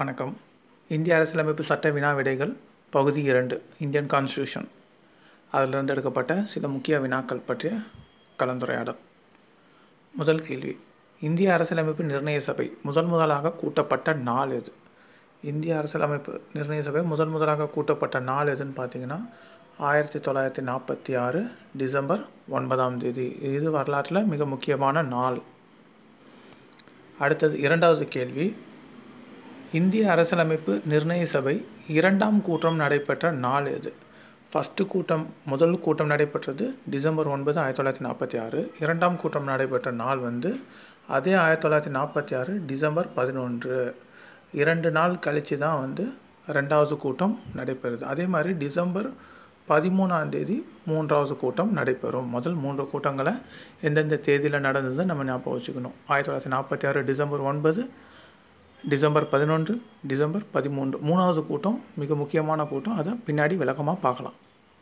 வணக்கம் இந்திய அரசியலமைப்பு சட்ட வினா விடைகள் பகுதி இரண்டு இந்தியன் கான்ஸ்டியூஷன் அதிலிருந்து எடுக்கப்பட்ட சில முக்கிய வினாக்கள் பற்றிய கலந்துரையாடல் முதல் கேள்வி இந்திய அரசியலமைப்பு நிர்ணய சபை முதன் முதலாக கூட்டப்பட்ட நாள் எது இந்திய அரசியலமைப்பு நிர்ணய சபை முதன் முதலாக கூட்டப்பட்ட நாள் எதுன்னு பார்த்தீங்கன்னா ஆயிரத்தி தொள்ளாயிரத்தி நாற்பத்தி ஆறு டிசம்பர் ஒன்பதாம் தேதி இது வரலாற்றில் மிக முக்கியமான நாள் அடுத்தது இரண்டாவது கேள்வி இந்திய அரசியலமைப்பு நிர்ணய சபை இரண்டாம் கூட்டம் நடைபெற்ற நாள் எது ஃபஸ்ட்டு கூட்டம் முதல் கூட்டம் நடைபெற்றது டிசம்பர் ஒன்பது ஆயிரத்தி தொள்ளாயிரத்தி நாற்பத்தி ஆறு இரண்டாம் கூட்டம் நடைபெற்ற நாள் வந்து அதே ஆயிரத்தி தொள்ளாயிரத்தி நாற்பத்தி ஆறு டிசம்பர் பதினொன்று இரண்டு நாள் கழித்து தான் வந்து ரெண்டாவது கூட்டம் நடைபெறுது அதே மாதிரி டிசம்பர் பதிமூணாம் தேதி மூன்றாவது கூட்டம் நடைபெறும் முதல் மூன்று கூட்டங்களை எந்தெந்த தேதியில் நடந்தது நம்ம ஞாபகம் வச்சுக்கணும் ஆயிரத்தி தொள்ளாயிரத்தி நாற்பத்தி ஆறு டிசம்பர் ஒன்பது டிசம்பர் பதினொன்று டிசம்பர் பதிமூன்று மூணாவது கூட்டம் மிக முக்கியமான கூட்டம் அதை பின்னாடி விளக்கமாக பார்க்கலாம்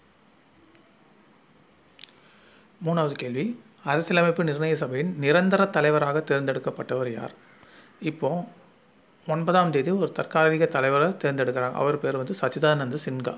மூணாவது கேள்வி அரசியலமைப்பு நிர்ணய சபையின் நிரந்தர தலைவராக தேர்ந்தெடுக்கப்பட்டவர் யார் இப்போ ஒன்பதாம் தேதி ஒரு தற்காலிக தலைவரை தேர்ந்தெடுக்கிறாங்க அவர் பேர் வந்து சச்சிதானந்த சின்ஹா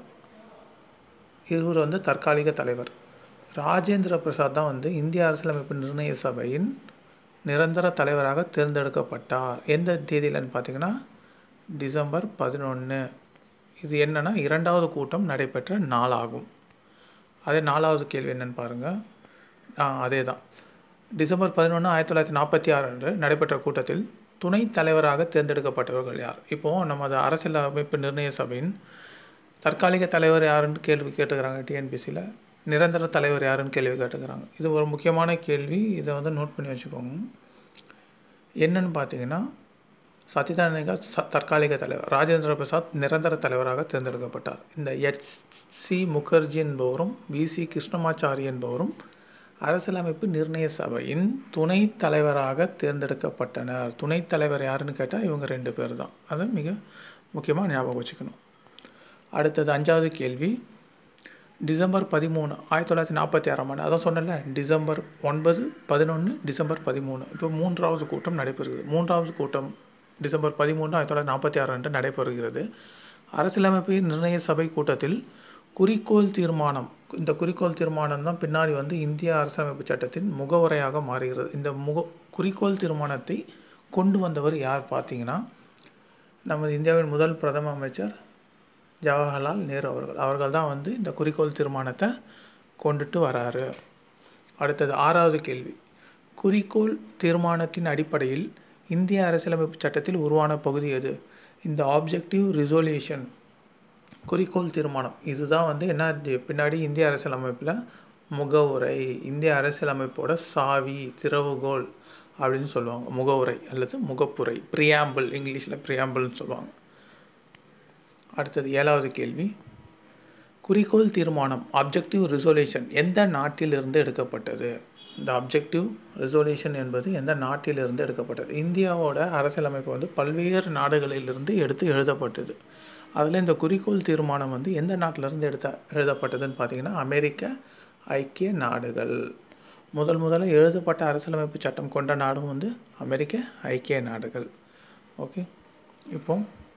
இவர் வந்து தற்காலிக தலைவர் ராஜேந்திர பிரசாத் தான் வந்து இந்திய அரசியலமைப்பு நிர்ணய சபையின் நிரந்தர தலைவராக தேர்ந்தெடுக்கப்பட்டார் எந்த தேதியிலன்னு பார்த்தீங்கன்னா டிசம்பர் பதினொன்று இது என்னென்னா இரண்டாவது கூட்டம் நடைபெற்ற நாளாகும் அதே நாலாவது கேள்வி என்னென்னு பாருங்கள் அதே தான் டிசம்பர் பதினொன்று ஆயிரத்தி தொள்ளாயிரத்தி நாற்பத்தி ஆறு அன்று நடைபெற்ற கூட்டத்தில் துணைத் தலைவராக தேர்ந்தெடுக்கப்பட்டவர்கள் யார் இப்போது நமது அரசியலமைப்பு நிர்ணய சபையின் தற்காலிக தலைவர் யாருன்னு கேள்வி கேட்டுக்கிறாங்க டிஎன்பிசியில் நிரந்தர தலைவர் யாருன்னு கேள்வி கேட்டுக்கிறாங்க இது ஒரு முக்கியமான கேள்வி இதை வந்து நோட் பண்ணி வச்சுக்கோங்க என்னன்னு பார்த்தீங்கன்னா சத்யதாரணிகா ச தற்காலிக தலைவர் ராஜேந்திர பிரசாத் நிரந்தர தலைவராக தேர்ந்தெடுக்கப்பட்டார் இந்த எச் சி முகர்ஜி என்பவரும் வி சி கிருஷ்ணமாச்சாரி என்பவரும் அரசியலமைப்பு நிர்ணய சபையின் துணைத் தலைவராக தேர்ந்தெடுக்கப்பட்டனர் துணைத் தலைவர் யாருன்னு கேட்டால் இவங்க ரெண்டு பேர் தான் அதை மிக முக்கியமாக ஞாபகம் வச்சுக்கணும் அடுத்தது அஞ்சாவது கேள்வி டிசம்பர் பதிமூணு ஆயிரத்தி தொள்ளாயிரத்தி நாற்பத்தி ஆறாம் ஆண்டு அதான் சொன்னல டிசம்பர் ஒன்பது பதினொன்று டிசம்பர் பதிமூணு இப்போ மூன்றாவது கூட்டம் நடைபெறுகிறது மூன்றாவது கூட்டம் டிசம்பர் பதிமூணு ஆயிரத்தி தொள்ளாயிரத்தி நாற்பத்தி ஆறு அன்று நடைபெறுகிறது அரசியலமைப்பு நிர்ணய சபை கூட்டத்தில் குறிக்கோள் தீர்மானம் இந்த குறிக்கோள் தீர்மானம் தான் பின்னாடி வந்து இந்திய அரசியலமைப்பு சட்டத்தின் முகவுரையாக மாறுகிறது இந்த முக குறிக்கோள் தீர்மானத்தை கொண்டு வந்தவர் யார் பார்த்தீங்கன்னா நமது இந்தியாவின் முதல் பிரதம அமைச்சர் ஜவஹர்லால் நேரு அவர்கள் அவர்கள் தான் வந்து இந்த குறிக்கோள் தீர்மானத்தை கொண்டுட்டு வராரு அடுத்தது ஆறாவது கேள்வி குறிக்கோள் தீர்மானத்தின் அடிப்படையில் இந்திய அரசியலமைப்பு சட்டத்தில் உருவான பகுதி எது இந்த ஆப்ஜெக்டிவ் ரிசொல்யூஷன் குறிக்கோள் தீர்மானம் இதுதான் வந்து என்ன பின்னாடி இந்திய அரசியலமைப்பில் முகவுரை இந்திய அரசியலமைப்போட சாவி திறவுகோல் அப்படின்னு சொல்லுவாங்க முகவுரை அல்லது முகப்புரை ப்ரியாம்பிள் இங்கிலீஷில் ப்ரியாம்பிள்னு சொல்லுவாங்க அடுத்தது ஏழாவது கேள்வி குறிக்கோள் தீர்மானம் அப்ஜெக்டிவ் ரிசொல்யூஷன் எந்த நாட்டிலிருந்து எடுக்கப்பட்டது இந்த அப்ஜெக்டிவ் ரிசொல்யூஷன் என்பது எந்த நாட்டிலிருந்து எடுக்கப்பட்டது இந்தியாவோட அரசியலமைப்பு வந்து பல்வேறு நாடுகளிலிருந்து எடுத்து எழுதப்பட்டது அதில் இந்த குறிக்கோள் தீர்மானம் வந்து எந்த நாட்டிலேருந்து எடுத்த எழுதப்பட்டதுன்னு பார்த்தீங்கன்னா அமெரிக்க ஐக்கிய நாடுகள் முதல் முதல்ல எழுதப்பட்ட அரசியலமைப்பு சட்டம் கொண்ட நாடும் வந்து அமெரிக்க ஐக்கிய நாடுகள் ஓகே இப்போ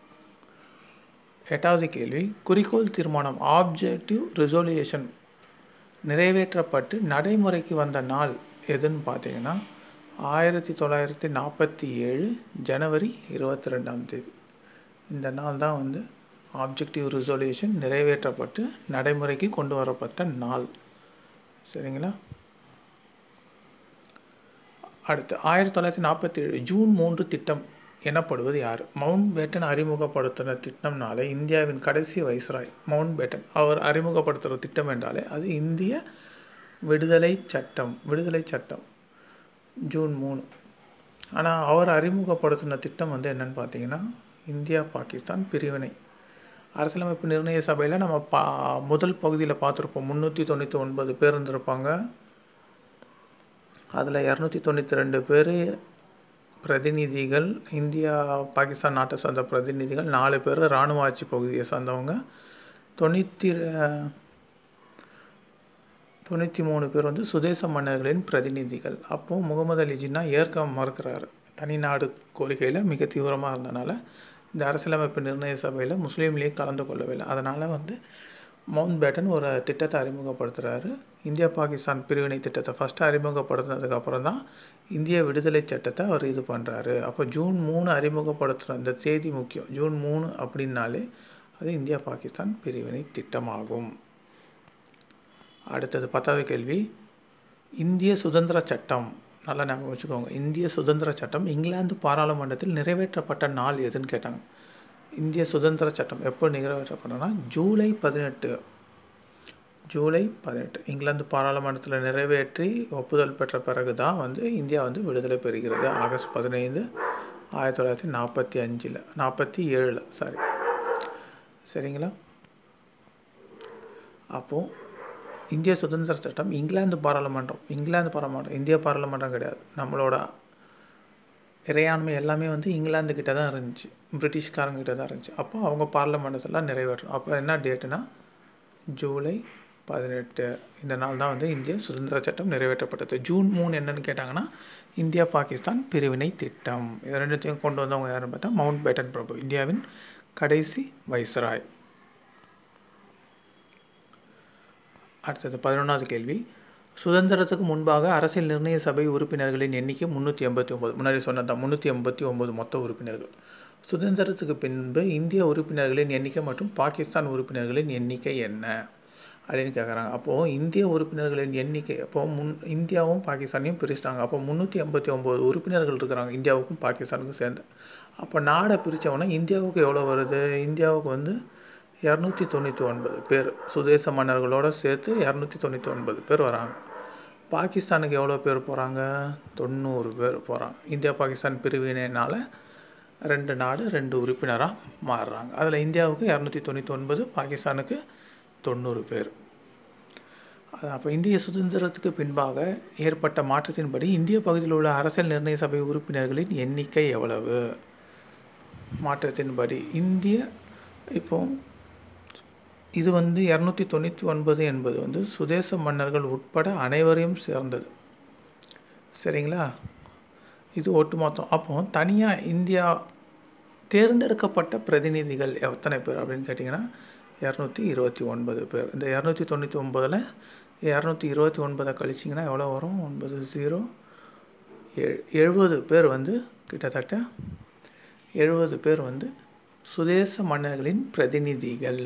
எட்டாவது கேள்வி குறிக்கோள் தீர்மானம் ஆப்ஜெக்டிவ் ரிசொல்யூஷன் நிறைவேற்றப்பட்டு நடைமுறைக்கு வந்த நாள் எதுன்னு பார்த்தீங்கன்னா ஆயிரத்தி தொள்ளாயிரத்தி நாற்பத்தி ஏழு ஜனவரி இருபத்தி ரெண்டாம் தேதி இந்த நாள் தான் வந்து ஆப்ஜெக்டிவ் ரிசொல்யூஷன் நிறைவேற்றப்பட்டு நடைமுறைக்கு கொண்டு வரப்பட்ட நாள் சரிங்களா அடுத்து ஆயிரத்தி தொள்ளாயிரத்தி நாற்பத்தி ஏழு ஜூன் மூன்று திட்டம் எனப்படுவது யார் மவுண்ட் பேட்டன் அறிமுகப்படுத்தின திட்டம்னாலே இந்தியாவின் கடைசி வைஸ்ராய் மவுண்ட் பேட்டன் அவர் அறிமுகப்படுத்துகிற திட்டம் என்றாலே அது இந்திய விடுதலை சட்டம் விடுதலை சட்டம் ஜூன் மூணு ஆனால் அவர் அறிமுகப்படுத்தின திட்டம் வந்து என்னென்னு பார்த்தீங்கன்னா இந்தியா பாகிஸ்தான் பிரிவினை அரசியலமைப்பு நிர்ணய சபையில் நம்ம பா முதல் பகுதியில் பார்த்துருப்போம் முந்நூற்றி தொண்ணூற்றி ஒன்பது பேர் இருந்திருப்பாங்க அதில் இரநூத்தி தொண்ணூற்றி ரெண்டு பேர் பிரதிநிதிகள் இந்தியா பாகிஸ்தான் நாட்டை சார்ந்த பிரதிநிதிகள் நாலு பேர் இராணுவ ஆட்சி பகுதியை சார்ந்தவங்க தொண்ணூற்றி தொண்ணூற்றி மூணு பேர் வந்து சுதேச மன்னர்களின் பிரதிநிதிகள் அப்போது முகமது அலி ஜின்னா ஏற்க மறுக்கிறாரு தனிநாடு கோரிக்கையில் மிக தீவிரமாக இருந்தனால இந்த அரசியலமைப்பு நிர்ணய சபையில் முஸ்லீம் லீக் கலந்து கொள்ளவில்லை அதனால் வந்து மவுண்ட் பேட்டன் ஒரு திட்டத்தை அறிமுகப்படுத்துகிறாரு இந்தியா பாகிஸ்தான் பிரிவினை திட்டத்தை ஃபஸ்ட்டு அறிமுகப்படுத்தினதுக்கப்புறம் தான் இந்திய விடுதலை சட்டத்தை அவர் இது பண்ணுறாரு அப்போ ஜூன் மூணு அறிமுகப்படுத்துகிற இந்த தேதி முக்கியம் ஜூன் மூணு அப்படின்னாலே அது இந்தியா பாகிஸ்தான் பிரிவினை திட்டமாகும் அடுத்தது பத்தாவது கேள்வி இந்திய சுதந்திர சட்டம் நல்லா ஞாபகம் வச்சுக்கோங்க இந்திய சுதந்திர சட்டம் இங்கிலாந்து பாராளுமன்றத்தில் நிறைவேற்றப்பட்ட நாள் எதுன்னு கேட்டாங்க இந்திய சுதந்திர சட்டம் எப்போ நிறைவேற்றப்பட்டனா ஜூலை பதினெட்டு ஜூலை பதினெட்டு இங்கிலாந்து பாராளுமன்றத்தில் நிறைவேற்றி ஒப்புதல் பெற்ற பிறகு தான் வந்து இந்தியா வந்து விடுதலை பெறுகிறது ஆகஸ்ட் பதினைந்து ஆயிரத்தி தொள்ளாயிரத்தி நாற்பத்தி அஞ்சில் நாற்பத்தி ஏழில் சாரி சரிங்களா அப்போது இந்திய சுதந்திர சட்டம் இங்கிலாந்து பாராளுமன்றம் இங்கிலாந்து பாராளுமன்றம் இந்திய பாராளுமன்றம் கிடையாது நம்மளோட இறையாண்மை எல்லாமே வந்து இங்கிலாந்து கிட்ட தான் இருந்துச்சு பிரிட்டிஷ்காரங்கிட்ட தான் இருந்துச்சு அப்போ அவங்க பார்லமெண்டத்தில் நிறைவேற்றணும் அப்போ என்ன டேட்டுனா ஜூலை பதினெட்டு இந்த நாள் தான் வந்து இந்திய சுதந்திர சட்டம் நிறைவேற்றப்பட்டது ஜூன் மூணு என்னன்னு கேட்டாங்கன்னா இந்தியா பாகிஸ்தான் பிரிவினை திட்டம் இது ரெண்டுத்தையும் கொண்டு வந்தவங்க யாருன்னு பார்த்தா மவுண்ட் பேட்டன் பிரபு இந்தியாவின் கடைசி வைஸ்ராய் அடுத்தது பதினொன்றாவது கேள்வி சுதந்திரத்துக்கு முன்பாக அரசியல் நிர்ணய சபை உறுப்பினர்களின் எண்ணிக்கை முந்நூற்றி எண்பத்தி ஒம்பது முன்னாடி சொன்னதான் முந்நூற்றி எண்பத்தி ஒம்பது மொத்த உறுப்பினர்கள் சுதந்திரத்துக்கு பின்பு இந்திய உறுப்பினர்களின் எண்ணிக்கை மற்றும் பாகிஸ்தான் உறுப்பினர்களின் எண்ணிக்கை என்ன அப்படின்னு கேட்குறாங்க அப்போது இந்திய உறுப்பினர்களின் எண்ணிக்கை அப்போது முன் இந்தியாவும் பாகிஸ்தானையும் பிரிச்சிட்டாங்க அப்போ முந்நூற்றி எண்பத்தி ஒம்பது உறுப்பினர்கள் இருக்கிறாங்க இந்தியாவுக்கும் பாகிஸ்தானுக்கும் சேர்ந்து அப்போ நாடை பிரித்தவொன்னே இந்தியாவுக்கு எவ்வளோ வருது இந்தியாவுக்கு வந்து இரநூத்தி தொண்ணூற்றி ஒன்பது பேர் சுதேச மன்னர்களோடு சேர்த்து இரநூத்தி தொண்ணூற்றி ஒன்பது பேர் வராங்க பாகிஸ்தானுக்கு எவ்வளோ பேர் போகிறாங்க தொண்ணூறு பேர் போகிறாங்க இந்தியா பாகிஸ்தான் பிரிவினைனால் ரெண்டு நாடு ரெண்டு உறுப்பினராக மாறுறாங்க அதில் இந்தியாவுக்கு இரநூத்தி தொண்ணூற்றி ஒன்பது பாகிஸ்தானுக்கு தொண்ணூறு பேர் அப்போ இந்திய சுதந்திரத்துக்கு பின்பாக ஏற்பட்ட மாற்றத்தின்படி இந்திய பகுதியில் உள்ள அரசியல் நிர்ணய சபை உறுப்பினர்களின் எண்ணிக்கை எவ்வளவு மாற்றத்தின்படி இந்திய இப்போ இது வந்து இரநூத்தி தொண்ணூற்றி ஒன்பது என்பது வந்து சுதேச மன்னர்கள் உட்பட அனைவரையும் சேர்ந்தது சரிங்களா இது ஒட்டுமொத்தம் அப்போ தனியாக இந்தியா தேர்ந்தெடுக்கப்பட்ட பிரதிநிதிகள் எத்தனை பேர் அப்படின்னு கேட்டிங்கன்னா இரநூத்தி இருபத்தி ஒன்பது பேர் இந்த இரநூத்தி தொண்ணூற்றி ஒம்பதில் இரநூத்தி இருபத்தி ஒன்பதை கழிச்சிங்கன்னா எவ்வளோ வரும் ஒன்பது ஜீரோ எழு எழுபது பேர் வந்து கிட்டத்தட்ட எழுபது பேர் வந்து சுதேச மன்னர்களின் பிரதிநிதிகள்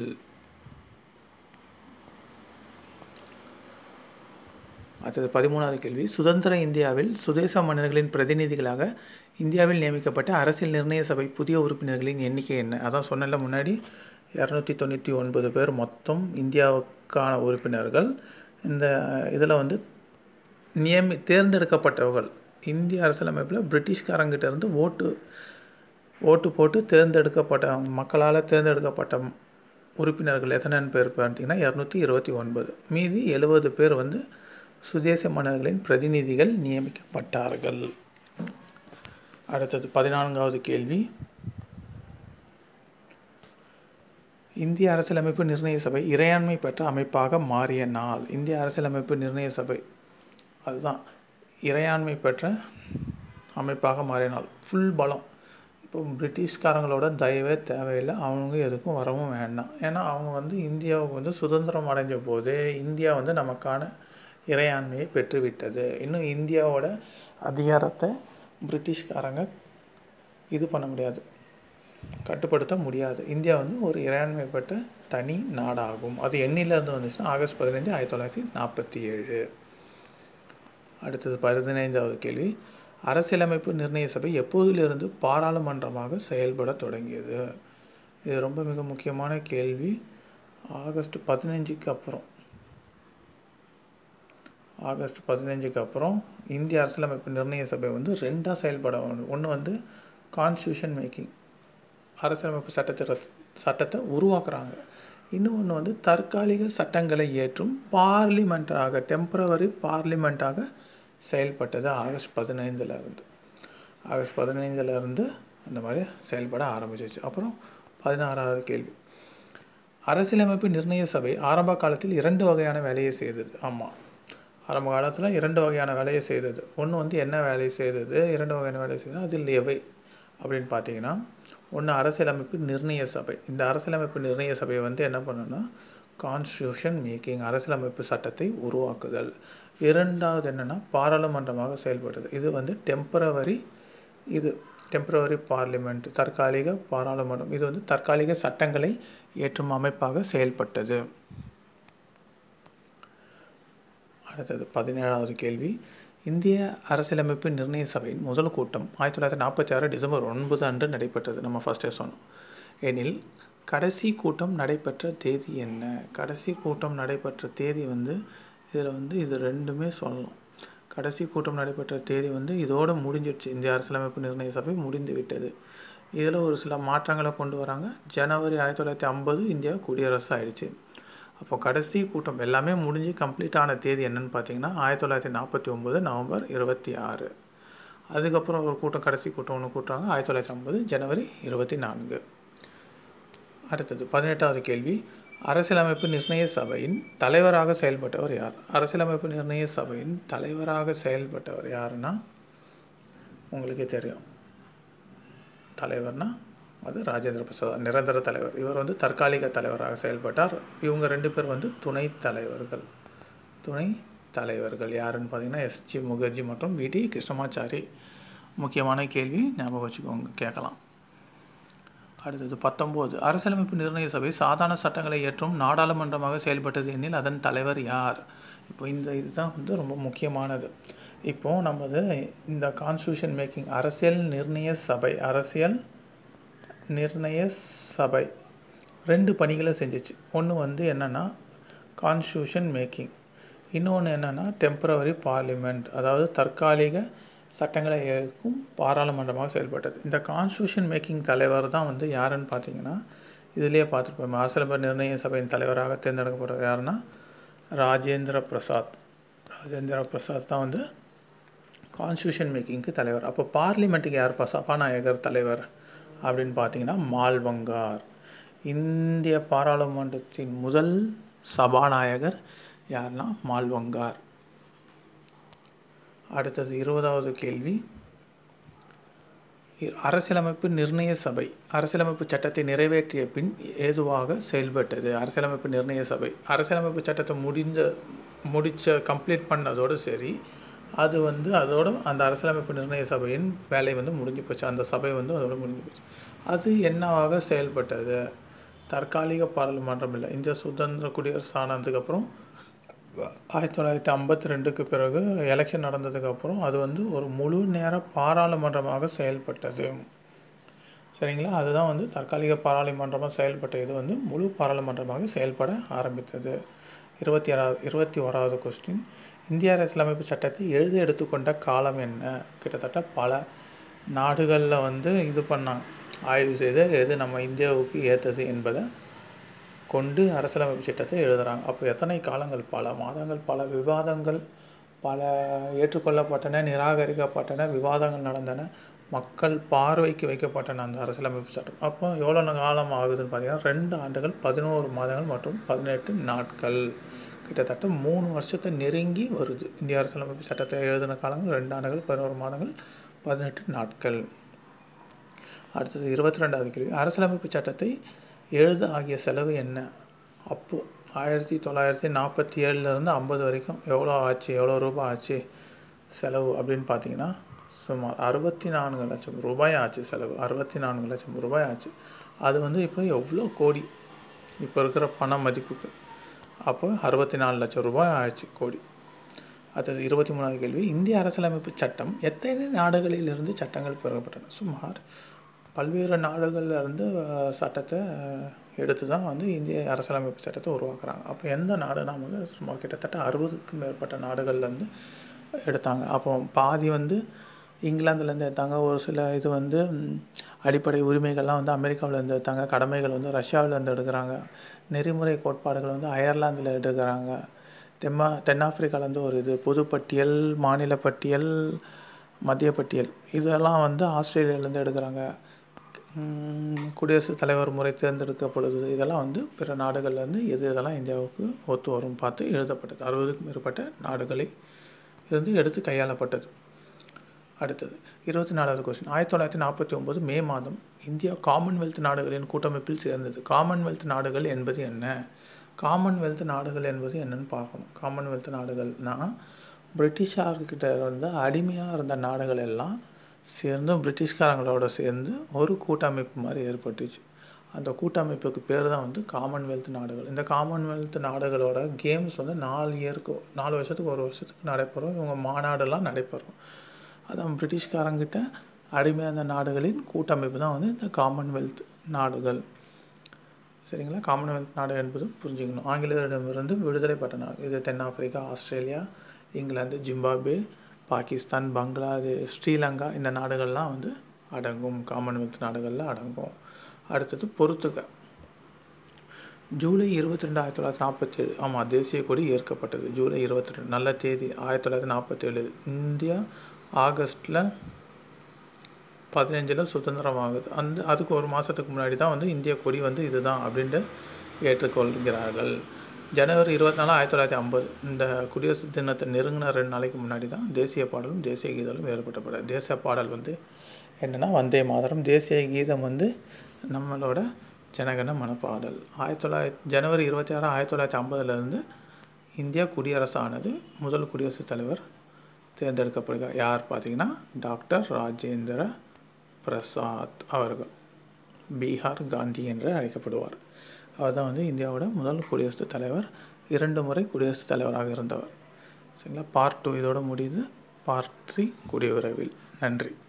அடுத்தது பதிமூணாவது கேள்வி சுதந்திர இந்தியாவில் சுதேச மன்னர்களின் பிரதிநிதிகளாக இந்தியாவில் நியமிக்கப்பட்ட அரசியல் நிர்ணய சபை புதிய உறுப்பினர்களின் எண்ணிக்கை என்ன அதான் சொன்னல முன்னாடி இரநூத்தி தொண்ணூற்றி ஒன்பது பேர் மொத்தம் இந்தியாவுக்கான உறுப்பினர்கள் இந்த இதில் வந்து நியமி தேர்ந்தெடுக்கப்பட்டவர்கள் இந்திய அரசியலமைப்பில் பிரிட்டிஷ்காரங்கிட்ட இருந்து ஓட்டு ஓட்டு போட்டு தேர்ந்தெடுக்கப்பட்ட மக்களால் தேர்ந்தெடுக்கப்பட்ட உறுப்பினர்கள் எத்தனை பேர் பார்த்தீங்கன்னா இரநூத்தி இருபத்தி ஒன்பது மீதி எழுபது பேர் வந்து சுதேச மன்னர்களின் பிரதிநிதிகள் நியமிக்கப்பட்டார்கள் அடுத்தது பதினான்காவது கேள்வி இந்திய அரசியலமைப்பு நிர்ணய சபை இறையாண்மை பெற்ற அமைப்பாக மாறிய நாள் இந்திய அரசியலமைப்பு நிர்ணய சபை அதுதான் இறையாண்மை பெற்ற அமைப்பாக மாறிய நாள் ஃபுல் பலம் இப்போ பிரிட்டிஷ்காரங்களோட தயவே தேவையில்லை அவங்க எதுக்கும் வரவும் வேண்டாம் ஏன்னா அவங்க வந்து இந்தியாவுக்கு வந்து சுதந்திரம் அடைஞ்ச போது இந்தியா வந்து நமக்கான இறையாண்மையை பெற்றுவிட்டது இன்னும் இந்தியாவோட அதிகாரத்தை பிரிட்டிஷ்காரங்க இது பண்ண முடியாது கட்டுப்படுத்த முடியாது இந்தியா வந்து ஒரு இறையாண்மை பெற்ற தனி நாடாகும் அது எண்ணிலேருந்து வந்துச்சுன்னா ஆகஸ்ட் பதினைஞ்சு ஆயிரத்தி தொள்ளாயிரத்தி நாற்பத்தி ஏழு அடுத்தது பதினைந்தாவது கேள்வி அரசியலமைப்பு நிர்ணய சபை எப்போதிலிருந்து பாராளுமன்றமாக செயல்பட தொடங்கியது இது ரொம்ப மிக முக்கியமான கேள்வி ஆகஸ்ட் பதினஞ்சுக்கு அப்புறம் ஆகஸ்ட் பதினஞ்சுக்கு அப்புறம் இந்திய அரசியலமைப்பு நிர்ணய சபை வந்து ரெண்டாக செயல்பட ஒன்று வந்து கான்ஸ்டியூஷன் மேக்கிங் அரசியலமைப்பு சட்டத்தை சட்டத்தை உருவாக்குறாங்க இன்னொன்று வந்து தற்காலிக சட்டங்களை ஏற்றும் பார்லிமெண்ட்டாக டெம்பரவரி பார்லிமெண்ட்டாக செயல்பட்டது ஆகஸ்ட் பதினைந்தில் இருந்து ஆகஸ்ட் பதினைந்தில் இருந்து அந்த மாதிரி செயல்பட ஆரம்பிச்சிச்சு அப்புறம் பதினாறாவது கேள்வி அரசியலமைப்பு நிர்ணய சபை ஆரம்ப காலத்தில் இரண்டு வகையான வேலையை செய்தது ஆமாம் ஆரம்ப காலத்தில் இரண்டு வகையான வேலையை செய்தது ஒன்று வந்து என்ன வேலையை செய்தது இரண்டு வகையான வேலையை செய்தது அதில் எவை அப்படின்னு பார்த்தீங்கன்னா ஒன்று அரசியலமைப்பு நிர்ணய சபை இந்த அரசியலமைப்பு நிர்ணய சபை வந்து என்ன பண்ணுன்னா கான்ஸ்டியூஷன் மேக்கிங் அரசியலமைப்பு சட்டத்தை உருவாக்குதல் இரண்டாவது என்னென்னா பாராளுமன்றமாக செயல்படுது இது வந்து டெம்பரவரி இது டெம்பரவரி பார்லிமெண்ட் தற்காலிக பாராளுமன்றம் இது வந்து தற்காலிக சட்டங்களை ஏற்றும் அமைப்பாக செயல்பட்டது அடுத்தது பதினேழாவது கேள்வி இந்திய அரசியலமைப்பு நிர்ணய சபையின் முதல் கூட்டம் ஆயிரத்தி தொள்ளாயிரத்தி நாற்பத்தி ஆறு டிசம்பர் ஒன்பது அன்று நடைபெற்றது நம்ம ஃபஸ்ட்டே சொன்னோம் எனில் கடைசி கூட்டம் நடைபெற்ற தேதி என்ன கடைசி கூட்டம் நடைபெற்ற தேதி வந்து இதில் வந்து இது ரெண்டுமே சொல்லலாம் கடைசி கூட்டம் நடைபெற்ற தேதி வந்து இதோடு முடிஞ்சிடுச்சு இந்திய அரசியலமைப்பு நிர்ணய சபை முடிந்து விட்டது இதில் ஒரு சில மாற்றங்களை கொண்டு வராங்க ஜனவரி ஆயிரத்தி தொள்ளாயிரத்தி ஐம்பது இந்தியா குடியரசு ஆயிடுச்சு அப்போ கடைசி கூட்டம் எல்லாமே முடிஞ்சு கம்ப்ளீட் ஆன தேதி என்னன்னு பார்த்தீங்கன்னா ஆயிரத்தி தொள்ளாயிரத்தி நாற்பத்தி ஒம்பது நவம்பர் இருபத்தி ஆறு அதுக்கப்புறம் ஒரு கூட்டம் கடைசி கூட்டம் ஒன்று கூட்டுறாங்க ஆயிரத்தி தொள்ளாயிரத்தி ஐம்பது ஜனவரி இருபத்தி நான்கு அடுத்தது பதினெட்டாவது கேள்வி அரசியலமைப்பு நிர்ணய சபையின் தலைவராக செயல்பட்டவர் யார் அரசியலமைப்பு நிர்ணய சபையின் தலைவராக செயல்பட்டவர் யாருன்னா உங்களுக்கே தெரியும் தலைவர்னா அது ராஜேந்திர பிரசாத் நிரந்தர தலைவர் இவர் வந்து தற்காலிக தலைவராக செயல்பட்டார் இவங்க ரெண்டு பேர் வந்து துணை தலைவர்கள் துணை தலைவர்கள் யாருன்னு பார்த்தீங்கன்னா எஸ்ஜி முகர்ஜி மற்றும் விடி கிருஷ்ணமாச்சாரி முக்கியமான கேள்வி ஞாபகம் வச்சுக்கோங்க கேட்கலாம் அடுத்தது பத்தொம்போது அரசியலமைப்பு நிர்ணய சபை சாதாரண சட்டங்களை ஏற்றும் நாடாளுமன்றமாக செயல்பட்டது எனில் அதன் தலைவர் யார் இப்போ இந்த இதுதான் வந்து ரொம்ப முக்கியமானது இப்போது நமது இந்த கான்ஸ்டியூஷன் மேக்கிங் அரசியல் நிர்ணய சபை அரசியல் நிர்ணய சபை ரெண்டு பணிகளை செஞ்சிச்சு ஒன்று வந்து என்னென்னா கான்ஸ்டியூஷன் மேக்கிங் இன்னொன்று என்னென்னா டெம்பரவரி பார்லிமெண்ட் அதாவது தற்காலிக சட்டங்களை ஏற்கும் பாராளுமன்றமாக செயல்பட்டது இந்த கான்ஸ்டியூஷன் மேக்கிங் தலைவர் தான் வந்து யாருன்னு பார்த்தீங்கன்னா இதிலேயே பார்த்துருப்போம் அரசியலமைப்பு நிர்ணய சபையின் தலைவராக தேர்ந்தெடுக்கப்படுற யாருன்னா ராஜேந்திர பிரசாத் ராஜேந்திர பிரசாத் தான் வந்து கான்ஸ்டியூஷன் மேக்கிங்க்கு தலைவர் அப்போ பார்லிமெண்ட்டுக்கு யார் சபாநாயகர் தலைவர் அப்படின்னு பார்த்தீங்கன்னா மால்வங்கார் இந்திய பாராளுமன்றத்தின் முதல் சபாநாயகர் யாருன்னா மால்வங்கார் அடுத்தது இருபதாவது கேள்வி அரசியலமைப்பு நிர்ணய சபை அரசியலமைப்பு சட்டத்தை நிறைவேற்றிய பின் ஏதுவாக செயல்பட்டது அரசியலமைப்பு நிர்ணய சபை அரசியலமைப்பு சட்டத்தை முடிந்த முடித்த கம்ப்ளீட் பண்ணதோடு சரி அது வந்து அதோட அந்த அரசியலமைப்பு நிர்ணய சபையின் வேலை வந்து முடிஞ்சு போச்சு அந்த சபை வந்து அதோட முடிஞ்சு போச்சு அது என்னவாக செயல்பட்டது தற்காலிக பாராளுமன்றம் இல்லை இந்திய சுதந்திர குடியரசு ஆனதுக்கப்புறம் ஆயிரத்தி தொள்ளாயிரத்தி ஐம்பத்தி ரெண்டுக்கு பிறகு எலெக்ஷன் நடந்ததுக்கப்புறம் அது வந்து ஒரு முழு நேர பாராளுமன்றமாக செயல்பட்டது சரிங்களா அதுதான் வந்து தற்காலிக பாராளுமன்றமாக செயல்பட்ட இது வந்து முழு பாராளுமன்றமாக செயல்பட ஆரம்பித்தது இருபத்தி ஆறாவது இருபத்தி ஓராவது கொஸ்டின் இந்திய அரசியலமைப்பு சட்டத்தை எழுத எடுத்துக்கொண்ட காலம் என்ன கிட்டத்தட்ட பல நாடுகளில் வந்து இது பண்ணாங்க ஆய்வு செய்து எது நம்ம இந்தியாவுக்கு ஏற்றது என்பதை கொண்டு அரசியலமைப்பு சட்டத்தை எழுதுகிறாங்க அப்போ எத்தனை காலங்கள் பல மாதங்கள் பல விவாதங்கள் பல ஏற்றுக்கொள்ளப்பட்டன நிராகரிக்கப்பட்டன விவாதங்கள் நடந்தன மக்கள் பார்வைக்கு வைக்கப்பட்டன அந்த அரசியலமைப்பு சட்டம் அப்போ எவ்வளோ காலம் ஆகுதுன்னு பார்த்தீங்கன்னா ரெண்டு ஆண்டுகள் பதினோரு மாதங்கள் மற்றும் பதினெட்டு நாட்கள் கிட்டத்தட்ட மூணு வருஷத்தை நெருங்கி வருது இந்திய அரசியலமைப்பு சட்டத்தை எழுதின காலங்கள் ரெண்டு ஆண்டுகள் பதினோரு மாதங்கள் பதினெட்டு நாட்கள் அடுத்தது இருபத்தி ரெண்டாவது கேள்வி அரசியலமைப்பு சட்டத்தை எழுத ஆகிய செலவு என்ன அப்போது ஆயிரத்தி தொள்ளாயிரத்தி நாற்பத்தி ஏழுலேருந்து ஐம்பது வரைக்கும் எவ்வளோ ஆச்சு எவ்வளோ ரூபாய் ஆச்சு செலவு அப்படின்னு பார்த்தீங்கன்னா சுமார் அறுபத்தி நான்கு லட்சம் ரூபாய் ஆச்சு செலவு அறுபத்தி நான்கு லட்சம் ரூபாய் ஆச்சு அது வந்து இப்போ எவ்வளோ கோடி இப்போ இருக்கிற பண மதிப்புக்கு அப்போ அறுபத்தி நாலு லட்சம் ரூபாய் ஆச்சு கோடி அடுத்தது இருபத்தி மூணாவது கேள்வி இந்திய அரசியலமைப்பு சட்டம் எத்தனை நாடுகளிலிருந்து சட்டங்கள் பெறப்பட்டன சுமார் பல்வேறு நாடுகளில் இருந்து சட்டத்தை எடுத்து தான் வந்து இந்திய அரசியலமைப்பு சட்டத்தை உருவாக்குறாங்க அப்போ எந்த நாடுனா வந்து சுமார் கிட்டத்தட்ட அறுபதுக்கும் மேற்பட்ட நாடுகள்லேருந்து எடுத்தாங்க அப்போ பாதி வந்து இங்கிலாந்துலேருந்து எடுத்தாங்க ஒரு சில இது வந்து அடிப்படை உரிமைகள்லாம் வந்து அமெரிக்காவிலேருந்து எடுத்தாங்க கடமைகள் வந்து ரஷ்யாவிலேருந்து எடுக்கிறாங்க நெறிமுறை கோட்பாடுகள் வந்து அயர்லாந்தில் எடுக்கிறாங்க தெம்மா தென்னாப்பிரிக்காலேருந்து ஒரு இது பொதுப்பட்டியல் மாநில பட்டியல் மத்திய பட்டியல் இதெல்லாம் வந்து ஆஸ்திரேலியாவிலேருந்து எடுக்கிறாங்க குடியரசுத் தலைவர் முறை தேர்ந்தெடுக்கப்படுது இதெல்லாம் வந்து பிற நாடுகள்லேருந்து எது இதெல்லாம் இந்தியாவுக்கு ஒத்து வரும் பார்த்து எழுதப்பட்டது அறுபதுக்கும் மேற்பட்ட நாடுகளை இருந்து எடுத்து கையாளப்பட்டது அடுத்தது இருபத்தி நாலாவது கொஸ்டின் ஆயிரத்தி தொள்ளாயிரத்தி நாற்பத்தி ஒம்பது மே மாதம் இந்தியா காமன்வெல்த் நாடுகளின் கூட்டமைப்பில் சேர்ந்தது காமன்வெல்த் நாடுகள் என்பது என்ன காமன்வெல்த் நாடுகள் என்பது என்னன்னு பார்க்கணும் காமன்வெல்த் நாடுகள்னால் பிரிட்டிஷார்கிட்ட வந்து அடிமையாக இருந்த நாடுகள் எல்லாம் சேர்ந்து பிரிட்டிஷ்காரங்களோட சேர்ந்து ஒரு கூட்டமைப்பு மாதிரி ஏற்பட்டுச்சு அந்த கூட்டமைப்புக்கு பேர் தான் வந்து காமன்வெல்த் நாடுகள் இந்த காமன்வெல்த் நாடுகளோட கேம்ஸ் வந்து நாலு இயருக்கு நாலு வருஷத்துக்கு ஒரு வருஷத்துக்கு நடைபெறும் இவங்க மாநாடெல்லாம் நடைபெறும் அதான் பிரிட்டிஷ்காரங்கிட்ட அடிமையாக இருந்த நாடுகளின் கூட்டமைப்பு தான் வந்து இந்த காமன்வெல்த் நாடுகள் சரிங்களா காமன்வெல்த் நாடு என்பது புரிஞ்சுக்கணும் ஆங்கிலேயரிடமிருந்து விடுதலை பெற்ற நாடு இது தென்னாப்பிரிக்கா Australia England Zimbabwe Pakistan Bangladesh Sri Lanka இந்த நாடுகள்லாம் வந்து அடங்கும் காமன்வெல்த் நாடுகளில் அடங்கும் அடுத்தது பொறுத்துக ஜூலை இருபத்தி ரெண்டு ஆயிரத்தி தொள்ளாயிரத்தி நாற்பத்தேழு ஆமாம் தேசிய கொடி ஏற்கப்பட்டது ஜூலை இருபத்தி ரெண்டு நல்ல தேதி ஆயிரத்தி தொள்ளாயிரத்தி நாற்பத்தேழு இந்தியா ஆகஸ்ட்டில் பதினஞ்சில் சுதந்திரம் ஆகுது அந்த அதுக்கு ஒரு மாதத்துக்கு முன்னாடி தான் வந்து இந்திய கொடி வந்து இதுதான் அப்படின்ட்டு ஏற்றுக்கொள்கிறார்கள் ஜனவரி இருபத்தி நாலு ஆயிரத்தி தொள்ளாயிரத்தி ஐம்பது இந்த குடியரசு தினத்தை நெருங்கின ரெண்டு நாளைக்கு முன்னாடி தான் தேசிய பாடலும் தேசிய கீதலும் ஏற்பட்டப்பட தேசிய பாடல் வந்து என்னென்னா வந்தே மாதரம் தேசிய கீதம் வந்து நம்மளோட ஜனகன மனப்பாடல் ஆயிரத்தி தொள்ளாயிரத்தி ஜனவரி இருபத்தி ஆறு ஆயிரத்தி தொள்ளாயிரத்தி ஐம்பதுலேருந்து இந்தியா குடியரசானது முதல் குடியரசுத் தலைவர் தேர்ந்தெடுக்கப்படுகிறார் யார் பார்த்தீங்கன்னா டாக்டர் ராஜேந்திர பிரசாத் அவர்கள் பீகார் காந்தி என்று அழைக்கப்படுவார் அவர் தான் வந்து இந்தியாவோட முதல் குடியரசுத் தலைவர் இரண்டு முறை குடியரசுத் தலைவராக இருந்தவர் சரிங்களா பார்ட் டூ இதோட முடியுது பார்ட் த்ரீ கூடிய விரைவில் நன்றி